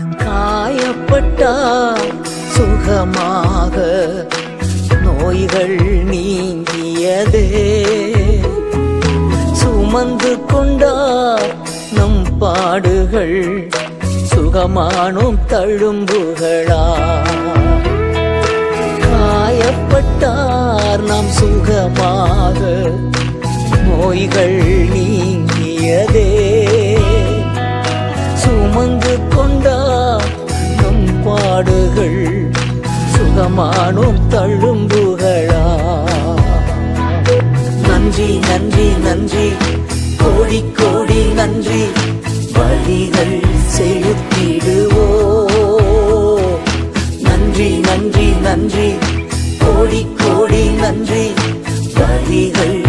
காயப்பட்டார் சுகமாக நோய்கள் நீங்கியதே சுமந்து கொண்டார் நம் பாடுகள் சுகமானும் தழும்புகளா காயப்பட்டார் நாம் சுகமாக நோய்கள் நீங்கியதே சுமந்து கொண்டார் நம் பாடுகள் சுகமானும் தழும்புகளா நன்றி நன்றி நன்றி கோடி கோடி நன்றி பலிகள் செலுத்திடுவோ நன்றி நன்றி நன்றி கோடி கோடி நன்றி பலிகள்